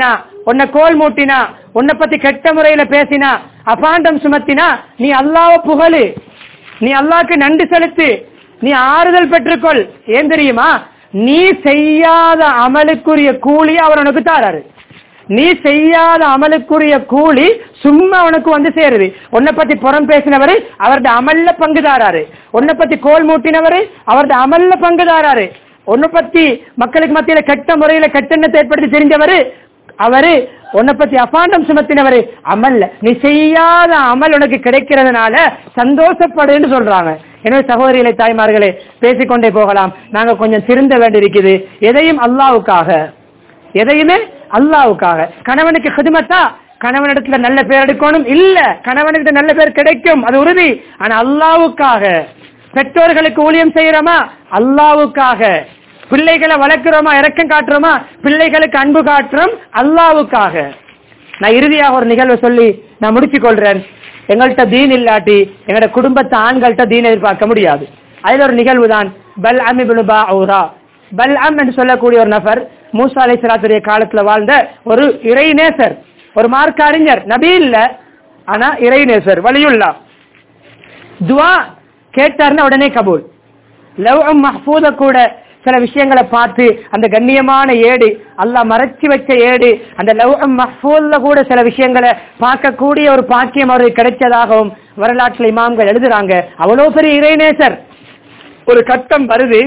உன்னை கோல் மூட்டினா உன்னை பத்தி கெட்ட முறையில பேசினா அபாண்டம் சுமத்தினா நீ அல்லாஹ்வை புகழு நீ அல்லாஹ்க்கு நன்றி செலுத்து நீ ஆறுதல் பெற்றுக்கொள் ஏன் தெரியுமா நீ செய்யாத அமலுக்குரிய கூலி அவர் உனக்கு தாராரு நீ செய்யாத அமலுக்குரிய கூலி சும்மா உனக்கு வந்து சேருது உன்னை பத்தி புறம் பேசினவரு அவருடைய அமல்ல பங்குதாராரு உன்னை பத்தி கோல் மூட்டினவரு அவருடைய அமல்ல பங்குதாராரு உன்னை பத்தி மக்களுக்கு மத்தியில கெட்ட முறையில கெட்டெண்ணத்தை ஏற்படுத்தி தெரிஞ்சவரு அவரு உன்னை பத்தி அபாண்டம் சுமத்தினவரு அமல்ல நீ செய்யாத அமல் உனக்கு கிடைக்கிறதுனால சந்தோஷப்படுன்னு சொல்றாங்க எனவே சகோதரிகளை தாய்மார்களே பேசிக்கொண்டே போகலாம் நாங்க கொஞ்சம் திருந்த வேண்டியிருக்குது எதையும் அல்லாவுக்காக எதையுமே அல்லாவுக்காக கணவனுக்கு ஹிதுமத்தா கணவனிடத்துல நல்ல பேர் எடுக்கணும் இல்ல கணவனுக்கு நல்ல பேர் கிடைக்கும் அது உறுதி ஆனா அல்லாவுக்காக பெற்றோர்களுக்கு ஊழியம் செய்யறோமா அல்லாவுக்காக பிள்ளைகளை வளர்க்கிறோமா இறக்கம் காட்டுறோமா பிள்ளைகளுக்கு அன்பு காட்டுறோம் அல்லாவுக்காக நான் இறுதியாக ஒரு நிகழ்வை சொல்லி நான் முடிச்சுக் கொள்றேன் எங்கள்கிட்ட தீன் இல்லாட்டி எங்களோட குடும்பத்தை ஆண்கள்ட்ட தீன் எதிர்பார்க்க முடியாது அதுல ஒரு நிகழ்வு தான் பல் அமிபுனுபா அவுரா பல் அம் என்று சொல்லக்கூடிய ஒரு நபர் மூசா அலை சலாத்துடைய காலத்துல வாழ்ந்த ஒரு இறைநேசர் ஒரு மார்க்க அறிஞர் நபி இல்ல ஆனா இறைநேசர் வலியுல்லா துவா கேட்டார்னா உடனே கபூல் லவ் மஹ்பூத கூட சில விஷயங்களை பார்த்து அந்த கண்ணியமான ஏடு அல்லாஹ் மறைச்சு வச்ச ஏடு அந்த லவ் மஹ்பூல்ல கூட சில விஷயங்களை பார்க்கக்கூடிய ஒரு பாக்கியம் அவருக்கு கிடைச்சதாகவும் வரலாற்றில் இமாம்கள் எழுதுறாங்க அவ்வளவு பெரிய இறைநேசர் ஒரு கட்டம் வருது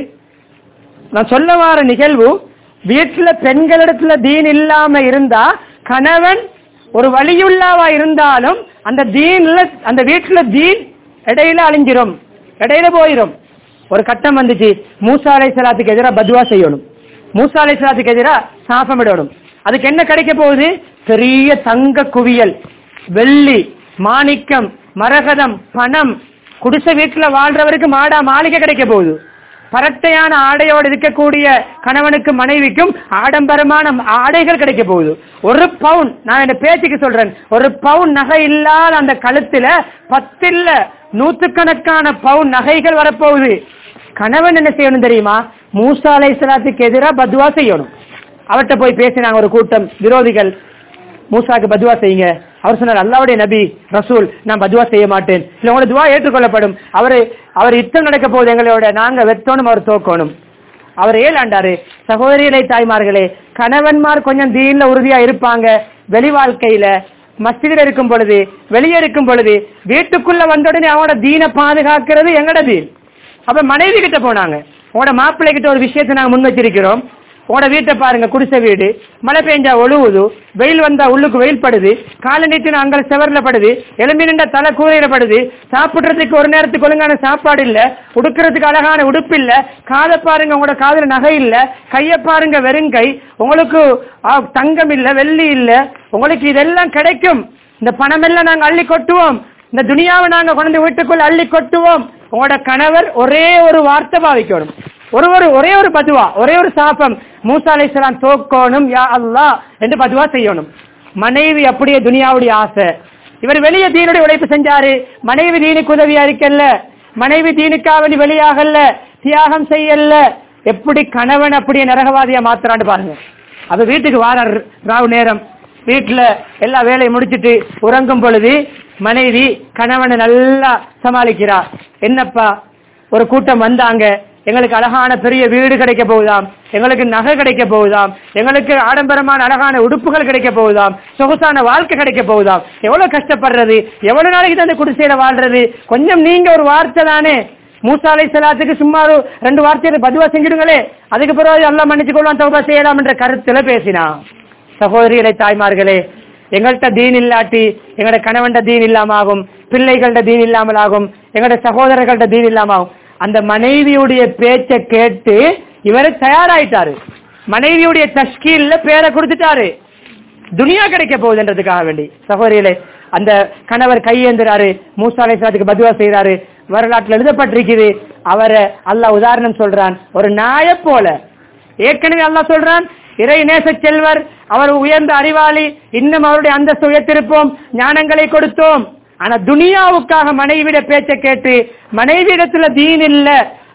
நான் சொல்ல வர நிகழ்வு வீட்டுல பெண்களிடத்துல தீன் இல்லாம இருந்தா கணவன் ஒரு வழியுள்ளாவா இருந்தாலும் அந்த தீன்ல அந்த வீட்டுல தீன் இடையில அழிஞ்சிரும் இடையில போயிரும் ஒரு கட்டம் வந்துச்சு மூசா அலை சலாத்துக்கு எதிராக பத்வா செய்யணும் மூசா அலை சலாத்துக்கு எதிராக சாபமிடணும் அதுக்கு என்ன கிடைக்க போகுது பெரிய தங்க குவியல் வெள்ளி மாணிக்கம் மரகதம் பணம் குடிசை வீட்டுல வாழ்றவருக்கு மாடா மாளிகை கிடைக்க போகுது பரட்டையான ஆடையோடு இருக்கக்கூடிய கணவனுக்கு மனைவிக்கும் ஆடம்பரமான ஆடைகள் கிடைக்க போகுது ஒரு பவுன் நான் இந்த பேச்சுக்கு சொல்றேன் ஒரு பவுன் நகை இல்லாத அந்த கழுத்துல பத்தில்ல நூத்துக்கணக்கான பவுன் நகைகள் வரப்போகுது கணவன் என்ன செய்யணும் தெரியுமா மூசா அலை சலாத்துக்கு எதிராக பத்வா செய்யணும் அவர்கிட்ட போய் பேசினாங்க ஒரு கூட்டம் விரோதிகள் மூசாக்கு பத்வா செய்யுங்க அவர் சொன்னார் அல்லாவுடைய நபி ரசூல் நான் பத்வா செய்ய மாட்டேன் இல்ல உங்களோட துவா ஏற்றுக்கொள்ளப்படும் அவரு அவர் யுத்தம் நடக்க போகுது எங்களோட நாங்க வெத்தோணும் அவர் தோக்கணும் அவர் ஏழாண்டாரு சகோதரிகளை தாய்மார்களே கணவன்மார் கொஞ்சம் தீன்ல உறுதியா இருப்பாங்க வெளி வாழ்க்கையில மஸ்ஜிதில் இருக்கும் பொழுது வெளியே இருக்கும் பொழுது வீட்டுக்குள்ள வந்த உடனே அவனோட தீனை பாதுகாக்கிறது எங்கட தீன் அப்ப மனைவி கிட்ட போனாங்க உங்களோட மாப்பிள்ளை கிட்ட ஒரு விஷயத்தை நாங்க முன் வச்சிருக்கிறோம் உங்களோட வீட்டை பாருங்க குடிசை வீடு மழை பெஞ்சா ஒழுவுது வெயில் வந்தா உள்ளுக்கு வெயில் படுது காலை நீட்டின அங்க செவர்ல படுது எலும்பி நின்ற தலை கூரையில படுது சாப்பிடுறதுக்கு ஒரு நேரத்துக்கு ஒழுங்கான சாப்பாடு இல்ல உடுக்கிறதுக்கு அழகான உடுப்பு இல்ல காதை பாருங்க உங்களோட காதுல நகை இல்ல கைய பாருங்க வெறுங்கை உங்களுக்கு ஆ, தங்கம் இல்ல வெள்ளி இல்ல உங்களுக்கு இதெல்லாம் கிடைக்கும் இந்த பணம் எல்லாம் நாங்க அள்ளி கொட்டுவோம் இந்த துனியாவை நாங்க கொண்டு வீட்டுக்குள்ள அள்ளி கொட்டுவோம் உங்களோட கணவர் ஒரே ஒரு வார்த்தை பாவிக்கணும் ஒரு ஒரு ஒரே ஒரு பதுவா ஒரே ஒரு சாபம் மூசா அலைஹிஸ்ஸலாம் தோக்கணும் யா அல்லாஹ் என்று பதுவா செய்யணும் மனைவி அப்படியே துனியாவுடைய ஆசை இவர் வெளியே தீனுடைய உழைப்பு செஞ்சாரு மனைவி தீனுக்கு உதவியா இருக்கல்ல மனைவி தீனுக்காவணி வெளியாகல தியாகம் செய்யல எப்படி கணவன் அப்படியே நரகவாதியா மாத்துறான்னு பாருங்க அது வீட்டுக்கு வார ராவு நேரம் வீட்டுல எல்லா வேலையும் முடிச்சிட்டு உறங்கும் பொழுது மனைவி கணவனை நல்லா சமாளிக்கிறா என்னப்பா ஒரு கூட்டம் வந்தாங்க எங்களுக்கு அழகான பெரிய வீடு கிடைக்க போகுதாம் எங்களுக்கு நகை கிடைக்க போகுதாம் எங்களுக்கு ஆடம்பரமான அழகான உடுப்புகள் கிடைக்க போகுதாம் சொகுசான வாழ்க்கை கிடைக்க போகுதாம் எவ்வளவு கஷ்டப்படுறது எவ்வளவு நாளைக்கு தான் இந்த குடிசையில வாழ்றது கொஞ்சம் நீங்க ஒரு வார்த்தை தானே மூசாலை செலாத்துக்கு சும்மா ஒரு ரெண்டு வார்த்தையில பதுவா செஞ்சிடுங்களே அதுக்கு பிறகு எல்லாம் மன்னிச்சு கொள்ளலாம் தௌபா செய்யலாம் என்ற கருத்துல பேசினான் சகோதரிகளை தாய்மார்களே எங்கள்கிட்ட தீன் இல்லாட்டி எங்களோட கணவன்ட தீன் இல்லாம ஆகும் பிள்ளைகள்ட தீன் இல்லாமல் ஆகும் எங்களோட சகோதரர்கள்ட்ட தீன் இல்லாம ஆகும் அந்த மனைவியுடைய பேச்சை கேட்டு இவரு தயாராயிட்டாரு மனைவியுடைய தஷ்கீல்ல பேரை கொடுத்துட்டாரு துனியா கிடைக்க போகுதுன்றதுக்காக வேண்டி சகோதரிகளே அந்த கணவர் கையேந்துறாரு மூசா அலைஹிஸ்ஸலாத்துக்கு பதுவா செய்யறாரு வரலாற்றில் எழுதப்பட்டிருக்குது அவரை அல்லாஹ் உதாரணம் சொல்றான் ஒரு நாய போல ஏற்கனவே அல்லாஹ் சொல்றான் இறை நேச செல்வர் அவர் உயர்ந்த அறிவாளி இன்னும் அவருடைய அந்தஸ்து உயர்த்திருப்போம் ஞானங்களை கொடுத்தோம் ஆனா துனியாவுக்காக மனைவிட பேச்சை கேட்டு மனைவியிடத்துல தீன் இல்ல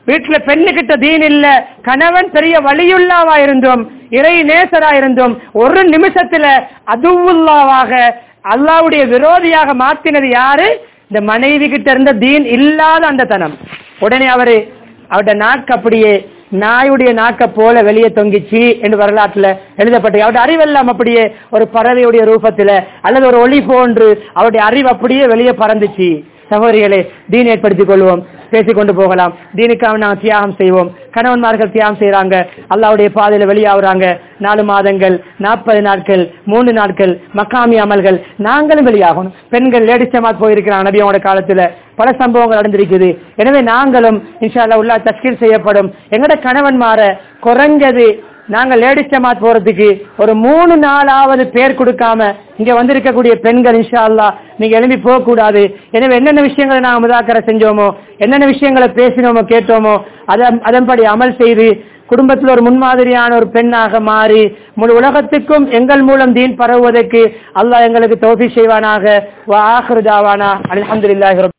வீட்டுல பெண்ணுகிட்ட தீன் இல்ல கணவன் பெரிய வழியுள்ளாவா இருந்தோம் இறை நேசரா இருந்தோம் ஒரு நிமிஷத்துல அதுவுல்லாவாக அல்லாவுடைய விரோதியாக மாத்தினது யாரு இந்த மனைவி கிட்ட இருந்த தீன் இல்லாத அந்த தனம் உடனே அவரு அவருடைய நாக்கு அப்படியே நாயுடைய நாக்க போல வெளியே தொங்கிச்சு என்று வரலாற்றுல எழுதப்பட்டு அவருடைய அறிவெல்லாம் அப்படியே ஒரு பறவையுடைய ரூபத்துல அல்லது ஒரு ஒளி போன்று அவருடைய அறிவு அப்படியே வெளியே பறந்துச்சு சகோதரிகளே தீன் ஏற்படுத்திக் கொள்வோம் பேசிக் கொண்டு போகலாம் தீனுக்காக நாம் தியாகம் செய்வோம் கணவன்மார்கள் தியாகம் செய்யறாங்க அல்லாவுடைய பாதையில வெளியாகுறாங்க நாலு மாதங்கள் நாற்பது நாட்கள் மூணு நாட்கள் மக்காமி அமல்கள் நாங்களும் வெளியாகணும் பெண்கள் லேடிஸ் ஜமாத் போயிருக்கிறாங்க நபியோட காலத்துல பல சம்பவங்கள் நடந்திருக்குது எனவே நாங்களும் இன்ஷா அல்லாஹ் உள்ள தஸ்கீல் செய்யப்படும் எங்கட கணவன்மார குறைஞ்சது நாங்க லேடிஸ் ஜமாத் போறதுக்கு ஒரு மூணு நாளாவது பேர் கொடுக்காம இங்க வந்திருக்கக்கூடிய பெண்கள் இன்ஷா அல்லாஹ் நீங்க எழுப்பி போக கூடாது எனவே என்னென்ன விஷயங்களை நாங்க முதாக்கரை செஞ்சோமோ என்னென்ன விஷயங்களை பேசினோமோ கேட்டோமோ அதன் அதன்படி அமல் செய்து குடும்பத்தில் ஒரு முன்மாதிரியான ஒரு பெண்ணாக மாறி முழு உலகத்துக்கும் எங்கள் மூலம் தீன் பரவுவதற்கு அல்லாஹ் எங்களுக்கு தோஃபி செய்வானாக வா ஆஹிரு தாவானா அல்ஹம்துலில்லாஹி ரப்